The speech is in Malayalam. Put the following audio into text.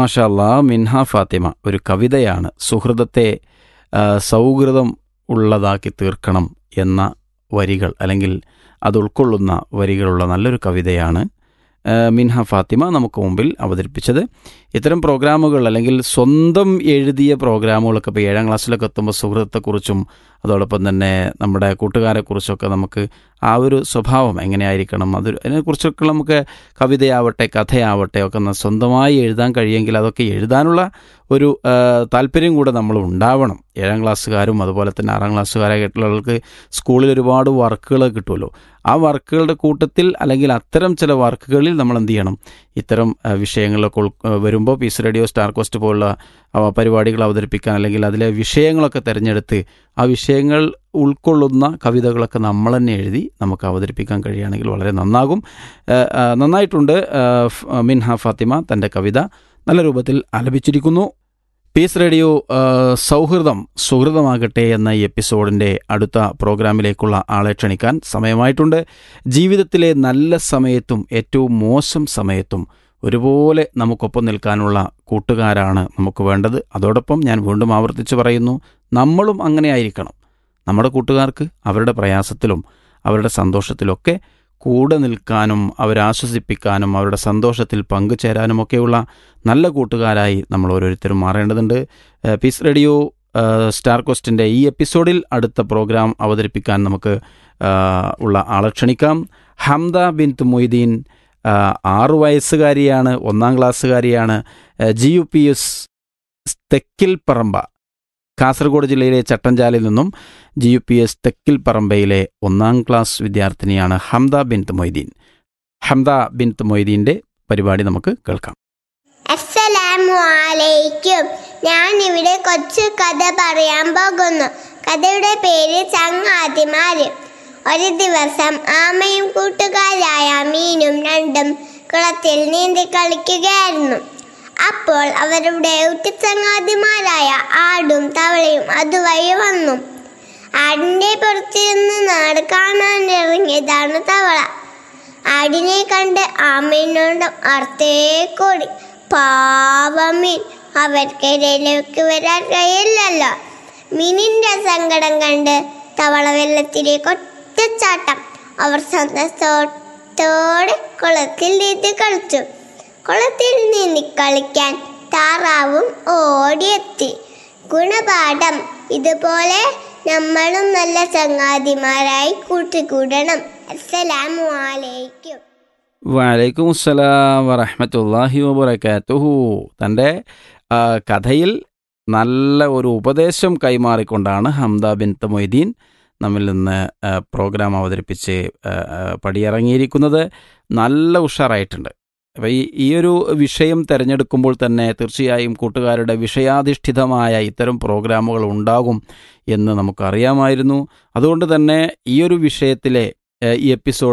മാഷാല്ലാ മിൻഹ ഫാത്തിമ ഒരു കവിതയാണ് സുഹൃതത്തെ ആ, സൗഹൃദം ഉള്ളതാക്കി തീർക്കണം എന്ന വരികൾ അല്ലെങ്കിൽ അത് ഉൾക്കൊള്ളുന്ന വരികളുള്ള നല്ലൊരു കവിതയാണ് ആ, മിൻഹ ഫാത്തിമ നമുക്ക് മുമ്പിൽ അവതരിപ്പിച്ചത് ഇത്തരം പ്രോഗ്രാമുകൾ അല്ലെങ്കിൽ സ്വന്തം എഴുതിയ പ്രോഗ്രാമുകളൊക്കെ ഇപ്പോൾ ഏഴാം ക്ലാസ്സിലൊക്കെ എത്തുമ്പോൾ സുഹൃത്തെക്കുറിച്ചും അതോടൊപ്പം തന്നെ നമ്മുടെ കൂട്ടുകാരെക്കുറിച്ചൊക്കെ നമുക്ക് ആ ഒരു സ്വഭാവം എങ്ങനെയായിരിക്കണം അത് അതിനെക്കുറിച്ചൊക്കെ നമുക്ക് കവിതയാവട്ടെ കഥയാവട്ടെ ഒക്കെ ഒന്ന് സ്വന്തമായി എഴുതാൻ കഴിയുമെങ്കിൽ അതൊക്കെ എഴുതാനുള്ള ഒരു ആ, താല്പര്യം കൂടെ നമ്മൾ ഉണ്ടാവണം ഏഴാം ക്ലാസ്സുകാരും അതുപോലെ തന്നെ ആറാം ക്ലാസ്സുകാരായിട്ടുള്ളവർക്ക് സ്കൂളിൽ ഒരുപാട് വർക്കുകൾ കിട്ടുമല്ലോ ആ വർക്കുകളുടെ കൂട്ടത്തിൽ അല്ലെങ്കിൽ അത്തരം ചില വർക്കുകളിൽ നമ്മൾ എന്ത് ചെയ്യണം ഇത്തരം ആ, വിഷയങ്ങളൊക്കെ ഉൾ വരുമ്പോൾ പീസ് റേഡിയോ സ്റ്റാർ കോസ്റ്റ് പോലുള്ള ആ, പരിപാടികൾ അവതരിപ്പിക്കാൻ അല്ലെങ്കിൽ അതിലെ വിഷയങ്ങളൊക്കെ തിരഞ്ഞെടുത്ത് ആ വിഷയങ്ങൾ ഉൾക്കൊള്ളുന്ന കവിതകളൊക്കെ നമ്മൾ തന്നെ എഴുതി നമുക്ക് അവതരിപ്പിക്കാൻ കഴിയുകയാണെങ്കിൽ വളരെ നന്നാകും ആ, ആ, നന്നായിട്ടുണ്ട് ആ, ഫ്- മിൻഹ ഫാത്തിമ തൻ്റെ കവിത നല്ല രൂപത്തിൽ ആലപിച്ചിരിക്കുന്നു പീസ് റേഡിയോ ആ, സൗഹൃദം സുഹൃതമാകട്ടെ എന്ന ഈ എപ്പിസോഡിൻ്റെ അടുത്ത പ്രോഗ്രാമിലേക്കുള്ള ആളെ ക്ഷണിക്കാൻ സമയമായിട്ടുണ്ട് ജീവിതത്തിലെ നല്ല സമയത്തും ഏറ്റവും മോശം സമയത്തും ഒരുപോലെ നമുക്കൊപ്പം നിൽക്കാനുള്ള കൂട്ടുകാരാണ് നമുക്ക് വേണ്ടത് അതോടൊപ്പം ഞാൻ വീണ്ടും ആവർത്തിച്ച് പറയുന്നു നമ്മളും അങ്ങനെ ആയിരിക്കണം നമ്മുടെ കൂട്ടുകാർക്ക് അവരുടെ പ്രയാസത്തിലും അവരുടെ സന്തോഷത്തിലൊക്കെ കൂടെ നിൽക്കാനും അവരെ ആശ്വസിപ്പിക്കാനും അവരുടെ സന്തോഷത്തിൽ പങ്കുചേരാനുമൊക്കെയുള്ള നല്ല കൂട്ടുകാരായി നമ്മൾ ഓരോരുത്തരും മാറേണ്ടതുണ്ട് uh peace radio uh star കോസ്റ്റിൻ്റെ ഈ എപ്പിസോഡിൽ അടുത്ത പ്രോഗ്രാം അവതരിപ്പിക്കാൻ നമുക്ക് ആഹ് ഉള്ള ആളെ ക്ഷണിക്കാം ഹംദ ബിൻ മൊയ്തീൻ ആഹ് ആറു വയസ്സുകാരിയാണ് ഒന്നാം ക്ലാസ്സുകാരിയാണ് ഏഹ് G U P S Thekkil Paramba Kasaragod ജില്ലയിലെ ചട്ടഞ്ചാലിൽ നിന്നും G U P S Thekkil പറമ്പയിലെ ഒന്നാം ക്ലാസ് വിദ്യാർത്ഥിനിയാണ് ഹംദ ബിൻ മൊയ്തീൻ ഹംദ ബിൻ മൊയ്തീൻ്റെ പരിപാടി നമുക്ക് കേൾക്കാം അസ്സലാമു അലൈക്കും ഞാൻ ഇവിടെ കൊച്ചു കഥ പറയാൻ പോകുന്നു കഥയുടെ പേര് ചങ്ങാതിമാര് ഒരു ദിവസം ആമയും കൂട്ടുകാരായ മീനും രണ്ടും കുളത്തിൽ നീന്തി കളിക്കുകയായിരുന്നു അപ്പോൾ അവരുടെ ഉറ്റച്ചങ്ങാതിമാരായ ആടും തവളയും അതുവഴി വന്നു ആടിന്റെ പുറത്തിരുന്ന് നാട് കാണാൻ ഇറങ്ങിയതാണ് തവള ആടിനെ കണ്ട് ആമീനോടും അർത്ഥേക്കൂടി പാവമീൻ അവർക്കിടയിലേക്ക് വരാൻ കഴിയില്ലല്ലോ മീനിന്റെ സങ്കടം കണ്ട് തവള വെള്ളത്തിലേക്ക് ഒറ്റച്ചാട്ടം അവർ സന്തോഷത്തോടെ കുളത്തിൽ നീന്തി കളിച്ചു കുളത്തിൽ നീന്തി കളിക്കാൻ താറാവും ഓടിയെത്തി ഗുണപാഠം ഇതുപോലെ നമ്മളും നല്ല ചങ്ങാതിമാരായി കൂട്ടിക്കൂടണം അസ്സലാമു അലൈക്കും വലൈക്കും അസ്സലാം വറഹമത്തല്ലാഹി വബർക്കാത്തുഹു തൻ്റെ ആ, കഥയിൽ നല്ല ഒരു ഉപദേശം കൈമാറിക്കൊണ്ടാണ് ഹംദ ബിൻ മൊയ്തീൻ നമ്മിൽ നിന്ന് ആ, പ്രോഗ്രാം അവതരിപ്പിച്ച് ആ, ആ, പടിയിറങ്ങിയിരിക്കുന്നത് നല്ല ഉഷാറായിട്ടുണ്ട് അപ്പോൾ ഈ ഈ ഒരു വിഷയം തിരഞ്ഞെടുക്കുമ്പോൾ തന്നെ തീർച്ചയായും കൂട്ടുകാരുടെ വിഷയാധിഷ്ഠിതമായ ഇത്തരം പ്രോഗ്രാമുകൾ ഉണ്ടാകും എന്ന് നമുക്കറിയാമായിരുന്നു അതുകൊണ്ട് തന്നെ ഈ ഒരു വിഷയത്തിലെ ഏഹ്, ഈ എപ്പിസോഡ്